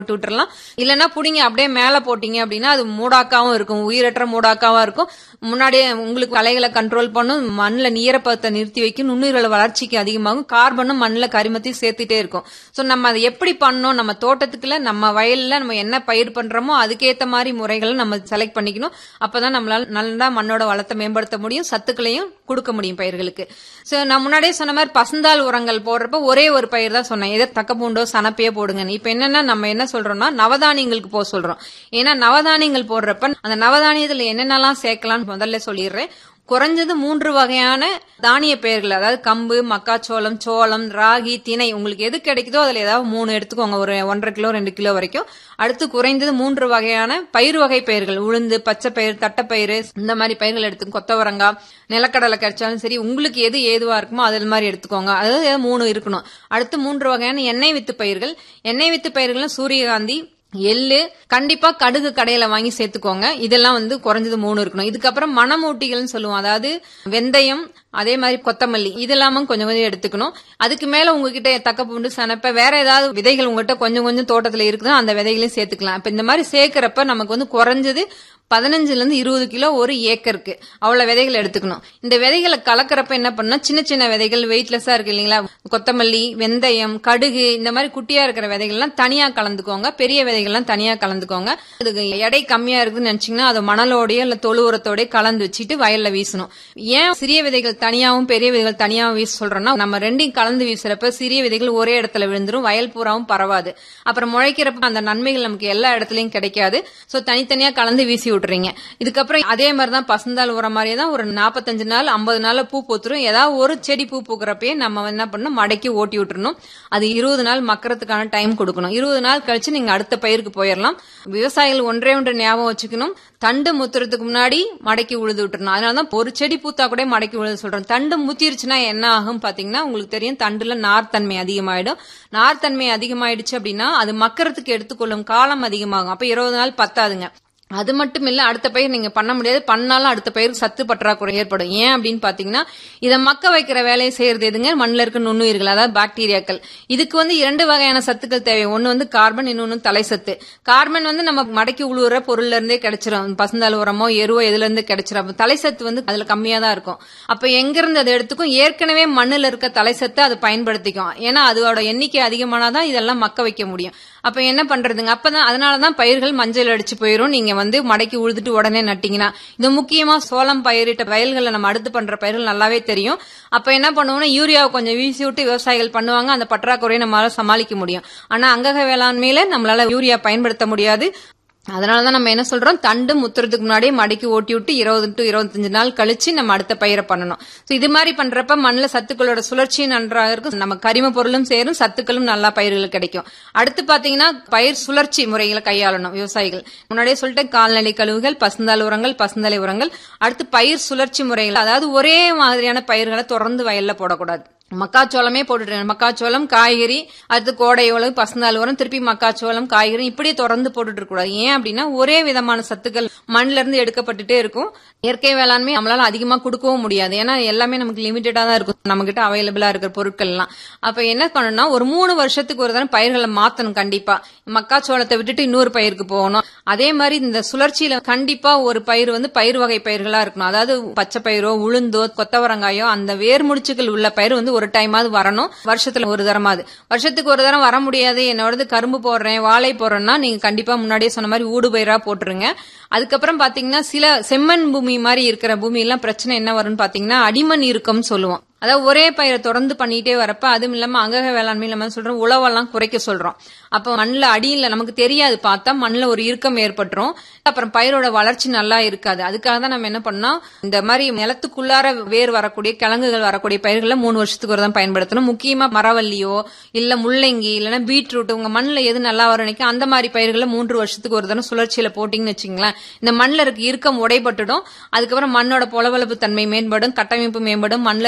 விட்டு விட்டுறலாம் இல்லைன்னா புடிங்க அப்படியே மேல போட்டீங்க அப்படின்னா அது மூடாக்காவும் இருக்கும் உயிரற்ற மூடாக்காவா இருக்கும் முன்னாடியே உங்களுக்கு கலைகளை கண்ட்ரோல் பண்ணும் மண்ணில் ஈரப்பதத்தை நிறுத்தி வைக்கும் நுண்ணுயிரோட வளர்ச்சிக்கு அதிகமாகும் கார்பனும் மண்ணில் கரிமத்தையும் சேர்த்துட்டே இருக்கும் ஸோ நம்ம அதை எப்படி பண்ணணும் நம்ம தோட்டத்துக்குள்ள நம்ம வயல்ல நம்ம என்ன பயிர் பண்றோமோ அதுக்கேத்த மாதிரி முறைகளை நம்ம செலக்ட் பண்ணிக்கணும் அப்பதான் நம்மளால நல்லா மண்ணோட வளத்தை மேம்படுத்த முடியும் சத்துக்களையும் கொடுக்க முடியும் பயிர்களுக்கு ஸோ நான் முன்னாடியே சொன்ன மாதிரி பசுந்தாள் உரங்கள் போடுறப்ப ஒரே ஒரு பயிர் தான் சொன்னேன் எதை தக்கப்பூண்டோ சனப்பையோ போடுங்க இப்ப என்னன்னா நம்ம என்ன சொல்றோம்னா நவதானியங்களுக்கு போக சொல்றோம் ஏன்னா நவதானியங்கள் போடுறப்ப அந்த நவதானியத்துல என்னென்னலாம் சேர்க்கலாம்னு முதல்ல சொல்லிடுறேன் குறைஞ்சது மூன்று வகையான தானிய பெயர்கள் அதாவது கம்பு மக்காச்சோளம் சோளம் ராகி திணை உங்களுக்கு எது கிடைக்குதோ அதுல ஏதாவது மூணு எடுத்துக்கோங்க ஒரு ஒன்றரை கிலோ ரெண்டு கிலோ வரைக்கும் அடுத்து குறைந்தது மூன்று வகையான பயிர் வகை பயிர்கள் உளுந்து பச்சை பயிர் தட்டைப்பயிறு இந்த மாதிரி பயிர்கள் எடுத்து கொத்தவரங்காய் நிலக்கடலை கிடைச்சாலும் சரி உங்களுக்கு எது ஏதுவா இருக்குமோ அது மாதிரி எடுத்துக்கோங்க அதாவது மூணு இருக்கணும் அடுத்து மூன்று வகையான எண்ணெய் வித்து பயிர்கள் எண்ணெய் வித்து பயிர்கள் சூரியகாந்தி எள்ளு கண்டிப்பா கடுகு கடையில வாங்கி சேர்த்துக்கோங்க இதெல்லாம் வந்து குறைஞ்சது மூணு இருக்கணும் இதுக்கப்புறம் மணமூட்டிகள்னு சொல்லுவோம் அதாவது வெந்தயம் அதே மாதிரி கொத்தமல்லி இதெல்லாமும் கொஞ்சம் கொஞ்சம் எடுத்துக்கணும் அதுக்கு மேல உங்ககிட்ட தக்கப்பூண்டு சனப்ப வேற ஏதாவது விதைகள் உங்ககிட்ட கொஞ்சம் கொஞ்சம் தோட்டத்துல இருக்குதோ அந்த விதைகளையும் சேர்த்துக்கலாம் இப்ப இந்த மாதிரி சேர்க்கிறப்ப நமக்கு வந்து குறைஞ்சது பதினஞ்சுல இருந்து இருபது கிலோ ஒரு ஏக்கருக்கு அவ்வளவு விதைகள் எடுத்துக்கணும் இந்த விதைகளை கலக்கிறப்ப என்ன பண்ணா சின்ன சின்ன விதைகள் வெயிட்லெஸ்ஸா இருக்கு இல்லைங்களா கொத்தமல்லி வெந்தயம் கடுகு இந்த மாதிரி குட்டியா இருக்கிற விதைகள்லாம் தனியா கலந்துக்கோங்க பெரிய விதைகள்லாம் தனியா கலந்துக்கோங்க அதுக்கு எடை கம்மியா இருக்குன்னு நினைச்சீங்கன்னா அதை மணலோடய இல்ல தொழு உரத்தோடய கலந்து வச்சுட்டு வயல்ல வீசணும் ஏன் சிறிய விதைகள் தனியாவும் பெரிய விதைகள் தனியாவும் வீச சொல்றோம்னா நம்ம ரெண்டையும் கலந்து வீசுறப்ப சிறிய விதைகள் ஒரே இடத்துல விழுந்துரும் வயல் பூராவும் பரவாது அப்புறம் முளைக்கிறப்ப அந்த நன்மைகள் நமக்கு எல்லா இடத்துலயும் கிடைக்காது சோ தனித்தனியா கலந்து வீசி விட்டுறீங்க இதுக்கப்புறம் அதே மாதிரி தான் பசுந்தாள் உரம் மாதிரியே தான் ஒரு நாற்பத்தஞ்சு நாள் ஐம்பது நாள்ல பூ பூத்துரும் ஏதாவது ஒரு செடி பூ பூக்குறப்பயே நம்ம என்ன பண்ணணும் மடக்கி ஓட்டி விட்டுறணும் அது இருபது நாள் மக்கறதுக்கான டைம் கொடுக்கணும் இருபது நாள் கழிச்சு நீங்க அடுத்த பயிருக்கு போயிடலாம் விவசாயிகள் ஒன்றே ஒன்று ஞாபகம் வச்சுக்கணும் தண்டு முத்துறதுக்கு முன்னாடி மடக்கி உழுது விட்டுறணும் அதனாலதான் ஒரு செடி பூத்தா கூட மடக்கி உழுது சொல்றோம் தண்டு முத்திருச்சுன்னா என்ன ஆகும் பாத்தீங்கன்னா உங்களுக்கு தெரியும் தண்டுல நார்த்தன்மை அதிகமாயிடும் நார்த்தன்மை அதிகமாயிடுச்சு அப்படின்னா அது மக்கறதுக்கு எடுத்துக்கொள்ளும் காலம் அதிகமாகும் அப்ப இருபது நாள் பத்தாதுங்க அது மட்டும் இல்ல அடுத்த பயிர் நீங்க பண்ண முடியாது பண்ணாலும் அடுத்த பயிருக்கு சத்து பற்றாக்குறை ஏற்படும் ஏன் அப்படின்னு பாத்தீங்கன்னா இதை மக்க வைக்கிற வேலையை செய்யறது எதுங்க மண்ணில் இருக்க நுண்ணுயிர்கள் அதாவது பாக்டீரியாக்கள் இதுக்கு வந்து இரண்டு வகையான சத்துக்கள் தேவை ஒன்னு வந்து கார்பன் இன்னொன்னு தலை சத்து கார்பன் வந்து நம்ம மடக்கி உழுவுற பொருள்ல இருந்தே கிடைச்சிரும் பசுந்தாள் உரமோ எருவோ எதுல இருந்து கிடைச்சிரும் அப்ப தலை சத்து வந்து அதுல கம்மியா தான் இருக்கும் அப்ப எங்க இருந்து அதை எடுத்துக்கும் ஏற்கனவே மண்ணுல இருக்க தலை சத்தை அது பயன்படுத்திக்கும் ஏன்னா அதோட எண்ணிக்கை அதிகமானாதான் இதெல்லாம் மக்க வைக்க முடியும் அப்ப என்ன பண்றதுங்க அப்பதான் அதனாலதான் பயிர்கள் மஞ்சள் அடிச்சு போயிரும் நீங்க வந்து மடக்கி உழுதுட்டு உடனே நட்டீங்கன்னா இது முக்கியமா சோளம் பயிரிட்ட வயல்களை நம்ம அடுத்து பண்ற பயிர்கள் நல்லாவே தெரியும் அப்ப என்ன பண்ணுவோம்னா யூரியாவை கொஞ்சம் வீசி விட்டு விவசாயிகள் பண்ணுவாங்க அந்த பற்றாக்குறையை நம்மளால சமாளிக்க முடியும் ஆனா அங்கக வேளாண்மையில நம்மளால யூரியா பயன்படுத்த முடியாது அதனாலதான் நம்ம என்ன சொல்றோம் தண்டு முத்துறதுக்கு முன்னாடியே மடக்கி ஓட்டி விட்டு இருபது டு இருபத்தஞ்சு நாள் கழிச்சு நம்ம அடுத்த பயிரை பண்ணணும் சோ இது மாதிரி பண்றப்ப மண்ணுல சத்துக்களோட சுழற்சி நன்றாக இருக்கும் நம்ம கரிம பொருளும் சேரும் சத்துக்களும் நல்லா பயிர்களுக்கு கிடைக்கும் அடுத்து பாத்தீங்கன்னா பயிர் சுழற்சி முறைகளை கையாளணும் விவசாயிகள் முன்னாடியே சொல்லிட்டேன் கால்நடை கழிவுகள் பசுந்தாள் உரங்கள் பசுந்தலை உரங்கள் அடுத்து பயிர் சுழற்சி முறைகள் அதாவது ஒரே மாதிரியான பயிர்களை தொடர்ந்து வயல்ல போடக்கூடாது மக்காச்சோளமே போட்டுட்டு மக்காச்சோளம் காய்கறி அடுத்து கோடை உழவு பசுந்தாள் உரம் திருப்பி மக்காச்சோளம் காய்கறி இப்படி தொடர்ந்து போட்டுட்டு இருக்கக்கூடாது ஏன் அப்படின்னா ஒரே விதமான சத்துக்கள் மண்ல இருந்து எடுக்கப்பட்டுட்டே இருக்கும் இயற்கை வேளாண்மை நம்மளால அதிகமா கொடுக்கவும் முடியாது ஏன்னா எல்லாமே நமக்கு லிமிட்டடா தான் இருக்கும் நம்ம கிட்ட அவைலபிளா இருக்கிற பொருட்கள் எல்லாம் அப்ப என்ன பண்ணணும்னா ஒரு மூணு வருஷத்துக்கு ஒரு தடவை பயிர்களை மாத்தணும் கண்டிப்பா மக்காச்சோளத்தை விட்டுட்டு இன்னொரு பயிருக்கு போகணும் அதே மாதிரி இந்த சுழற்சியில கண்டிப்பா ஒரு பயிர் வந்து பயிர் வகை பயிர்களா இருக்கணும் அதாவது பச்சை பயிரோ உளுந்தோ கொத்தவரங்காயோ அந்த வேர் முடிச்சுகள் உள்ள பயிர் வந்து ஒரு டைமாவது வரணும் வருஷத்துல ஒரு தரமாவது வருஷத்துக்கு ஒரு தரம் வர முடியாது என்னோடது கரும்பு போடுறேன் வாழை போடுறேன்னா நீங்க கண்டிப்பா முன்னாடியே சொன்ன மாதிரி ஊடு பயிரா போட்டுருங்க அதுக்கப்புறம் பாத்தீங்கன்னா சில செம்மண் பூமி மாதிரி இருக்கிற பூமி எல்லாம் பிரச்சனை என்ன வரும்னு பாத்தீங்கன்னா அடிமண் இருக்கும்னு சொல்லுவோம் அதாவது ஒரே பயிரை தொடர்ந்து பண்ணிட்டே வரப்ப அதுவும் இல்லாம அங்கக வேளாண்மை நம்ம சொல்றோம் உழவெல்லாம் குறைக்க சொல்றோம் அப்ப மண்ணுல அடியில நமக்கு தெரியாது பார்த்தா மண்ணுல ஒரு இறுக்கம் ஏற்பட்டுரும் அப்புறம் பயிரோட வளர்ச்சி நல்லா இருக்காது அதுக்காக தான் நம்ம என்ன பண்ணோம் இந்த மாதிரி நிலத்துக்குள்ளார வேர் வரக்கூடிய கிழங்குகள் வரக்கூடிய பயிர்களை மூணு வருஷத்துக்கு ஒரு தான் பயன்படுத்தணும் முக்கியமா மரவள்ளியோ இல்ல முள்ளங்கி இல்லைன்னா பீட்ரூட் உங்க மண்ணுல எது நல்லா வரும் நினைக்கும் அந்த மாதிரி பயிர்களை மூன்று வருஷத்துக்கு ஒரு தடவை சுழற்சியில போட்டீங்கன்னு வச்சுங்களேன் இந்த மண்ணுல இருக்க இறுக்கம் உடைபட்டுடும் அதுக்கப்புறம் மண்ணோட பொலவளப்பு தன்மை மேம்படும் கட்டமைப்பு மேம்படும் மண்ணுல இருக்க காற்று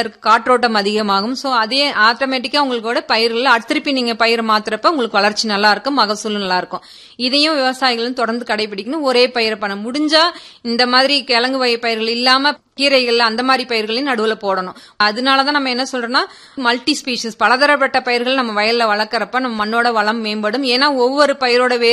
காற்றோட்டம் அதிகமாகும் சோ அதே ஆட்டோமேட்டிக்கா உங்களோட பயிர்கள் திருப்பி நீங்க பயிர் மாத்துறப்ப உங்களுக்கு வளர்ச்சி நல்லா இருக்கும் மகசூல் நல்லா இருக்கும் இதையும் விவசாயிகளும் தொடர்ந்து கடைபிடிக்கணும் ஒரே பயிரை பண்ண முடிஞ்சா இந்த மாதிரி கிழங்கு வகை பயிர்கள் இல்லாம கீரைகள் அந்த மாதிரி பயிர்களையும் நடுவுல போடணும் அதனாலதான் நம்ம என்ன சொல்றோம்னா மல்டி ஸ்பீஷிஸ் பலதரப்பட்ட பயிர்கள் நம்ம வயல்ல வளர்க்கறப்ப நம்ம மண்ணோட வளம் மேம்படும் ஏன்னா ஒவ்வொரு பயிரோட